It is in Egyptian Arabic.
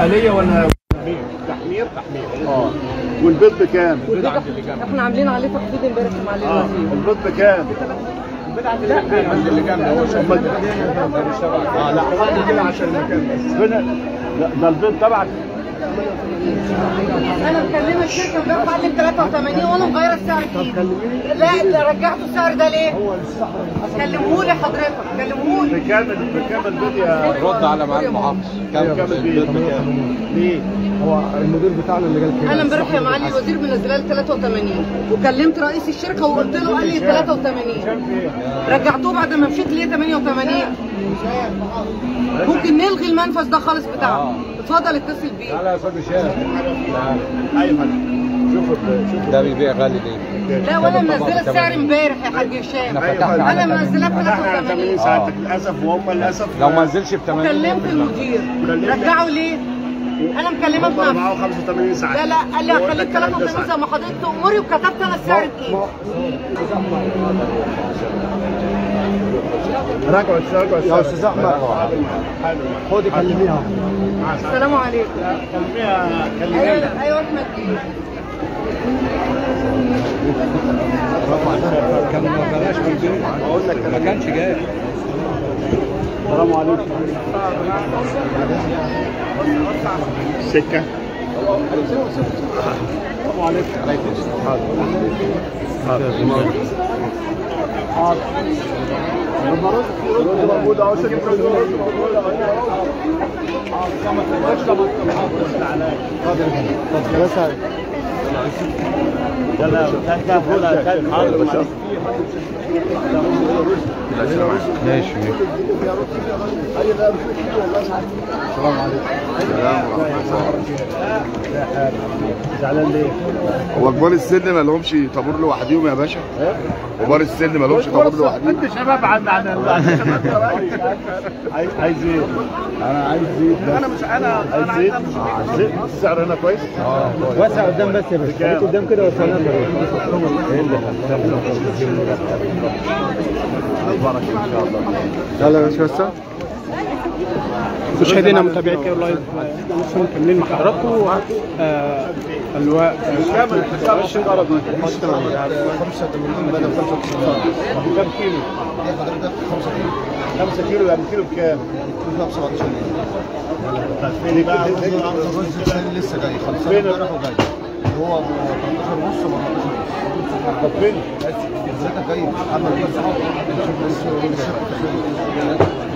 آلية ولا تحمير تحمير اه والبيض بكام؟ البيض عند اللي جنبي احنا عاملين عليه تخفيض امبارح مع اه الوزير البيض بكام؟ عند اللي جنبي هو شغال اه لا حط كده عشان المكان بس هنا لا، ده البيض تبعك انا مكلمه الشركه امبارح قال لي 83 وانا مغيره السعر فيه لا ده رجعتوا السعر ده ليه؟ كلمهولي حضرتك كلمهولي بكام بكام البيض يا رد على معالي المحافظ بكام البيض بكام؟ ليه؟ هو المدير بتاعنا اللي قال كده انا امبارح يا معالي الوزير منزلها لي 83 وكلمت رئيس الشركه وقلت له قال لي 83 رجعتوه بعد ما مشيت ليه 88 ممكن نلغي المنفذ ده خالص بتاعه اتفضل اتصل بيه تعالى يا استاذ هشام ايوه شوف شوف ده بيبيع غالي ليه؟ لا وانا منزله السعر امبارح يا حاج هشام فتحنا انا على منزلاه ب فتحنا 80 83 ساعتك للاسف وهم للاسف لو ما نزلش ب 80 كلمت المدير رجعوا ليه؟ انا مكلمه هم بنفسي معاه 85 ساعه لا لا قال لي هو ده هخليك الكلام ده 83 صح. زي ما حضرتك تأمري وكتبت انا السعر بايه راجعوا راجعوا يا استاذ احمد خدي كلميها السلام عليكم كلميها كلميها ايوه ايوه احمد بيه كان ما بلاش في البيت ما كانش جاي السلام عليكم سكه السلام عليكم موجود اهو ماشي زعلان ليه؟ هو كبار السن ما لهمش طابور لوحديهم يا باشا كبار السن ما لهمش طابور لوحديهم انت شباب عن عن عن الشباب عايز عايز ايه؟ انا عايز زيت انا مش انا انا عايز زيت السعر هنا كويس؟ وسع قدام بس يا باشا بكام؟ خليك قدام كده وسع يلا يا باشا وسع مشاهدينا متابعي كير لايف لسه مكملين مع حضراتكم آه، اللواء كامل كام غرض كام كيلو؟ 5 كيلو يعني كيلو بكام؟ فين بقى؟ لسه جاي فين؟ امبارح وجاي هو 13 ونص 14 ونص طب فين؟ زيتك جاي محمد بن سعود